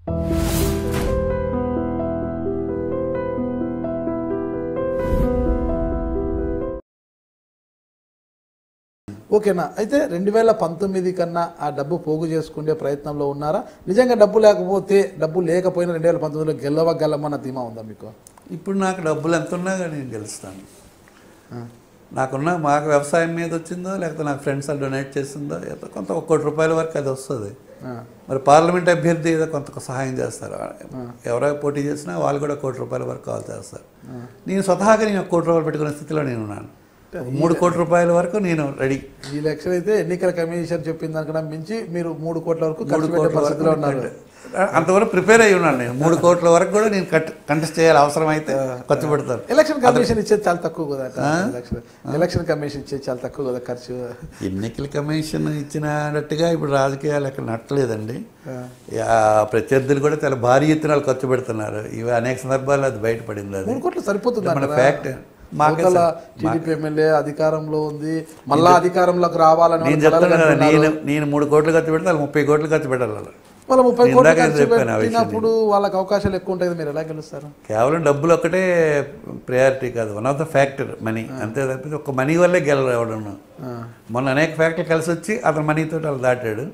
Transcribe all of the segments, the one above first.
ఓకేనా అయితే రెండు వేల పంతొమ్మిది కన్నా ఆ డబ్బు పోగు చేసుకునే ప్రయత్నంలో ఉన్నారా నిజంగా డబ్బు లేకపోతే డబ్బు లేకపోయినా రెండు వేల పంతొమ్మిదిలో గెలవగలమన్న ధీమా ఉందా మీకు ఇప్పుడు నాకు డబ్బులు ఎంత ఉన్నా కానీ నేను గెలుస్తాను నాకున్న మాకు వ్యవసాయం మీద వచ్చిందో లేకపోతే నాకు ఫ్రెండ్స్ డొనేట్ చేసిందో ఏదో కొంత ఒక కోటి రూపాయల వరకు అది వస్తుంది ఆ, మరి పార్లమెంట్ అభ్యర్థి ఏదో కొంత సహాయం చేస్తారు ఎవరో పోటీ చేసినా వాళ్ళు కూడా కోటి రూపాయల వరకు కాల్ చేస్తారు నేను స్వతహాగా నేను ఒక కోటి రూపాయలు పెట్టుకునే స్థితిలో నేను ఉన్నాను మూడు కోట్ల రూపాయల వరకు నేను రెడీ ఈ ఎలక్షన్ అయితే ఎన్నికల కమిషన్ చెప్పిన దానికన్నా మించి మీరు మూడు కోట్ల వరకు మూడు ఖర్చు పెట్టే కోట్ల పరిస్థితిలో వరకు ఉన్నారు అంతవరకు ప్రిపేర్ అయ్యి ఉన్నాను నేను మూడు కోట్ల వరకు కూడా నేను కట్ కంటెస్ట్ చేయాలి అవసరం అయితే ఖర్చు పెడతాను ఎలక్షన్ కమిషన్ ఇచ్చేది చాలా తక్కువ కదా ఎలక్షన్ ఎలక్షన్ కమిషన్ ఇచ్చేది చాలా తక్కువ కదా ఖర్చు ఎన్నికల కమిషన్ ఇచ్చినట్టుగా ఇప్పుడు రాజకీయాలు ఎక్కడ నట్టలేదండి ఆ, ఆ ప్రత్యర్థులు కూడా చాలా భారీ ఎత్తున వాళ్ళు ఖర్చు పెడుతున్నారు ఇవి అనేక సందర్భాల్లో అది బయటపడింది అది మూడు కోట్లు సరిపోతుంది మన ఫ్యాక్ట్ మాకే అవతల టీడీపీ ఎమ్మెల్యే అధికారంలో ఉంది మళ్ళా అధికారంలోకి రావాలని నేను వాళ్ళు చెప్తాను కదా కలలు నేను నేను మూడు కోట్లు ఖర్చు పెడితే వాళ్ళు ముప్పై కోట్లు ఖర్చు పెట్టాలి వాళ్ళు. వాళ్ళ ముప్పై నేను కోట్లు ఇందాక ఖర్చు చెప్పాను ఆ విషయం పెట్టినప్పుడు వాళ్ళకి అవకాశాలు ఎక్కువ ఉంటాయి మీరు ఎలా గెలుస్తారు కేవలం డబ్బులు ఒక్కటే ప్రయారిటీ కాదు one of the factor money అంతే తప్పితే ఒక మనీ వల్లే గెలవడం ఆ, మొన్న అనేక ఫ్యాక్టరీలు కలిసి వచ్చి అతను మనీతో వాళ్ళు దాటాడు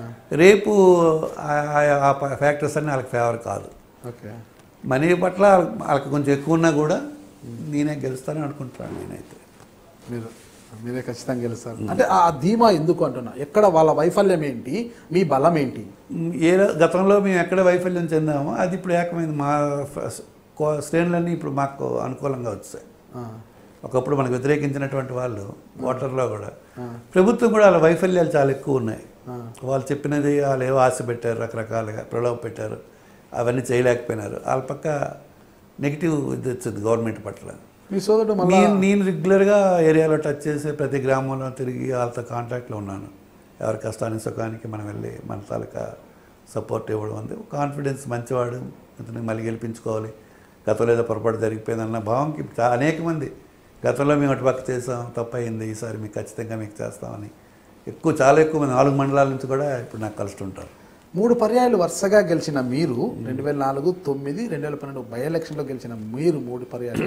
రేపు ఆ- ఆ- ఆ ఫ్యాక్టర్స్ అన్నీ వాళ్ళకి ఫేవర్ కాదు ఓకే మనీ పట్ల వాళ్ళకి కొంచెం ఎక్కువ ఉన్నా కూడా నేనే గెలుస్తానని అనుకుంటున్నాను నేనైతే మీరు మీరే ఖచ్చితంగా గెలుస్తారు అంటే ఆ ధీమా ఎందుకు అంటున్నా ఎక్కడ వాళ్ళ వైఫల్యం ఏంటి మీ బలం ఏంటి మ్, ఏ ర- గతంలో మేము ఎక్కడ వైఫల్యం చెందామో అది ఇప్పుడు ఏకమైంది మా ఫ- కో- శ్రేణులన్నీ ఇప్పుడు మాకు అనుకూలంగా వచ్చాయి ఆ, ఒకప్పుడు మనకు వ్యతిరేకించినటువంటి వాళ్ళు ఓటర్లో కూడా ప్రభుత్వం కూడా వాళ్ళ వైఫల్యాలు చాలా ఎక్కువ ఉన్నాయి ఆ. వాళ్ళు చెప్పినది వాళ్ళు ఏవో ఆశ పెట్టారు రకరకాలుగా ప్రలోభ పెట్టారు అవన్నీ చేయలేకపోయినారు వాళ్ళ పక్క నెగిటివ్ ఇది వచ్చింది గవర్నమెంట్ పట్ల మీ సోదరుడు మళ్ళీ నేను నేను రెగ్యులర్గా ఏరియాలో టచ్ చేసి ప్రతి గ్రామంలో తిరిగి వాళ్ళతో కాంటాక్ట్లో ఉన్నాను ఎవరి కష్టానికి సుఖానికి మనం వెళ్ళి మన తాలూకా సపోర్ట్ ఇవ్వడం ఉంది కాన్ఫిడెన్స్ మంచివాడు ఇతను మళ్ళీ గెలిపించుకోవాలి గతంలో ఏదో పొరపాటు జరిగిపోయిందన్న భావంకి చా- అనేక మంది గతంలో మేము అటుపక్క చేసాం తప్పు అయింది ఈసారి మీకు ఖచ్చితంగా మీకు చేస్తామని ఎక్కువ చాలా ఎక్కువ మంది నాలుగు మండలాల నుంచి కూడా ఇప్పుడు నాకు కలుస్తుంటారు మూడు పర్యాయాలు వరుసగా గెలిచిన మీరు రెండు వేల నాలుగు తొమ్మిది రెండు వేల పన్నెండు బై ఎలక్షన్లో గెలిచిన మీరు మూడు పర్యాలు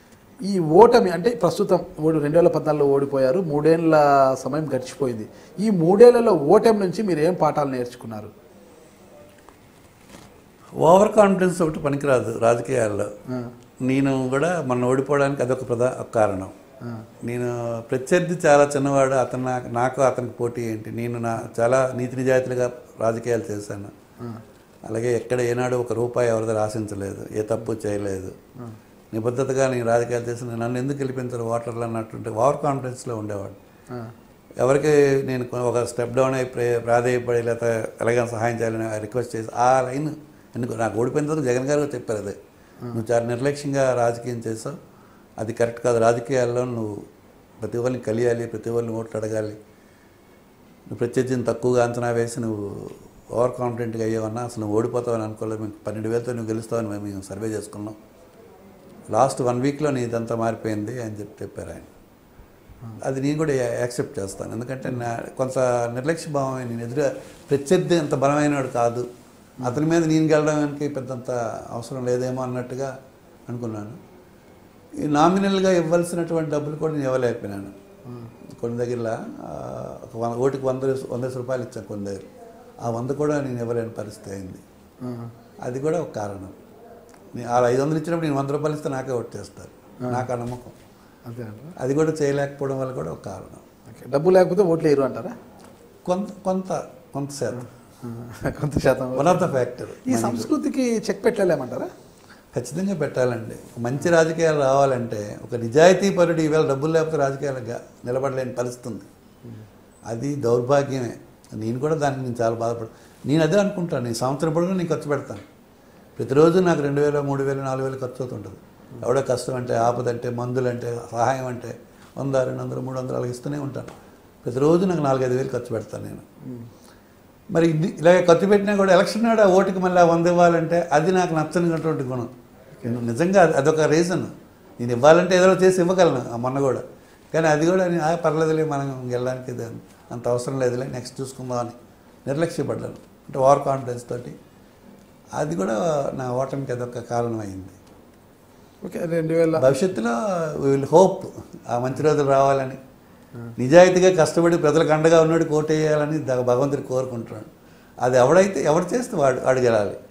ఈ ఓటమి అంటే ప్రస్తుతం ఓడి రెండు వేల పద్నాలుగులో ఓడిపోయారు మూడేళ్ల సమయం గడిచిపోయింది ఈ మూడేళ్లలో ఓటమి నుంచి మీరు ఏం పాఠాలు నేర్చుకున్నారు ఓవర్ కాన్ఫిడెన్స్ ఒకటి పనికిరాదు రాజకీయాల్లో ఆ, నేను కూడా మొన్న ఓడిపోవడానికి అదొక ప్రధా ఒక కారణం ఆ, నేను ప్రత్యర్థి చాలా చిన్నవాడు అతను నాకు నాకు అతనికి పోటీ ఏంటి నేను నా చాలా నీతి నిజాయితీలుగా రాజకీయాలు చేశాను ఆ, అలాగే ఎక్కడ ఏనాడు ఒక రూపాయి ఎవరిదో ఆశించలేదు ఏ తప్పు చేయలేదు నిబద్ధతగా నేను రాజకీయాలు చేసిన నన్ను ఎందుకు గెలిపించరు ఓటర్లు అన్నట్టుంటే ఓవర్ కాన్ఫిడెన్స్లో ఉండేవాడు ఆ, ఎవరికి నేను ఒక స్టెప్ డౌన్ అయి ప్రే ప్రాధేయపడి లేకపోతే ఎలాగైనా సహాయం చేయాలని రిక్వెస్ట్ చేసి ఆ లైన్ ఎందుకు నాకు ఓడిపోయిన తర్వాత జగన్ గారు కూడా చెప్పారు అదే నువ్వు చాలా నిర్లక్ష్యంగా రాజకీయం చేసావు అది కరెక్ట్ కాదు రాజకీయాల్లో నువ్వు ప్రతి ఒక్కరిని కలియాలి ప్రతి ఒక్కరిని ఓట్లు అడగాలి నువ్వు ప్రత్యర్థిని తక్కువగా అంచనా వేసి నువ్వు ఓవర్ కాన్ఫిడెంట్గా అయ్యావన్నా అసలు నువ్వు ఓడిపోతావని అనుకోలేదు మేము పన్నెండు వేలతో నువ్వు గెలుస్తావని మేము మేము సర్వే చేసుకున్నాం లాస్ట్ వన్ వీక్లో నీ ఇదంతా మారిపోయింది అని చెప్పి చెప్పారు ఆయన అది నేను కూడా యాక్సెప్ట్ చేస్తాను ఎందుకంటే నా కొంత నిర్లక్ష్య భావం నేను ఎదురు ప్రత్యర్థి అంత బలమైనవాడు కాదు అతని మీద నేను గెలడానికి పెద్దంత అవసరం లేదేమో అన్నట్టుగా అనుకున్నాను ఈ నామినల్గా ఇవ్వాల్సినటువంటి డబ్బులు కూడా నేను ఇవ్వలేకపోయినాను కొన్ని దగ్గర ఒక వంద ఓటుకి వంద వంద రూపాయలు ఇచ్చాను కొన్ని దగ్గర ఆ వంద కూడా నేను ఇవ్వలేని పరిస్థితి అయింది ఆ, అది కూడా ఒక కారణం నేను ఆ ఐదు వందలు ఇచ్చినప్పుడు నేను వంద రూపాయలు ఇస్తే నాకే ఓటు చేస్తారు నాకు ఆ నమ్మకం అంతే అంటారా? అది కూడా చేయలేకపోవడం వల్ల కూడా ఒక కారణం ఓకే డబ్బు లేకపోతే ఓట్లు వేయరు అంటారా కొంత కొంత కొంత శాతం ఆ, కొంత శాతం వన్ ఆఫ్ ద ఫ్యాక్టర్ ఈ సంస్కృతికి చెక్ పెట్టలేమంటారా ఖచ్చితంగా పెట్టాలండి ఒక మంచి రాజకీయాలు రావాలంటే ఒక నిజాయితీ పరుడు ఈవేళ డబ్బులు లేకపోతే రాజకీయాలుగా నిలబడలేని పరిస్థితి ఉంది అది దౌర్భాగ్యమే నేను కూడా దానికి నేను చాలా బాధపడు నేను అదే అనుకుంటాను నేను సంవత్సరం పొడుగు నేను ఖర్చు పెడతాను ప్రతిరోజు నాకు రెండు వేలు మూడు వేలు నాలుగు వేలు ఖర్చు అవుతుంటుంది ఎవడో కష్టం అంటే ఆపదంటే మందులంటే సహాయం అంటే వంద రెండు వందలు మూడు వందలు అలాగ ఇస్తూనే ఉంటాను ప్రతిరోజు నాకు నాలుగైదు వేలు ఖర్చు పెడతాను నేను మరి ఇది ఇలాగే ఖర్చు పెట్టినా కూడా ఎలక్షన్ నాడు ఆ ఓటుకి మళ్ళీ ఆ వంద ఇవ్వాలంటే అది నాకు నచ్చనిటువంటి గుణం నేను నిజంగా అది- అదొక రీజన్ నేను ఇవ్వాలంటే ఏదో చేసి ఇవ్వగలను ఆ మొన్న కూడా కానీ అది కూడా నేను, "ఆ, పర్లేదులే మనం వెళ్ళడానికి ఇది అంత అవసరం లేదులే నెక్స్ట్ చూసుకుందాం అని నిర్లక్ష్యపడ్డాను అంటే ఓవర్ కాన్ఫిడెన్స్ తోటి అది కూడా నా ఓటమికి అదొక కారణం అయింది ఓకే రెండు వేల భవిష్యత్తులో విల్ హోప్ ఆ మంచి రోజులు రావాలని నిజాయితీగా కష్టపడి ప్రజలకు అండగా ఉన్నాడు కోటేయాలని భగవంతుడు కోరుకుంటున్నాడు అది ఎవడైతే ఎవడు చేస్తే వాడు వాడు గెలాలి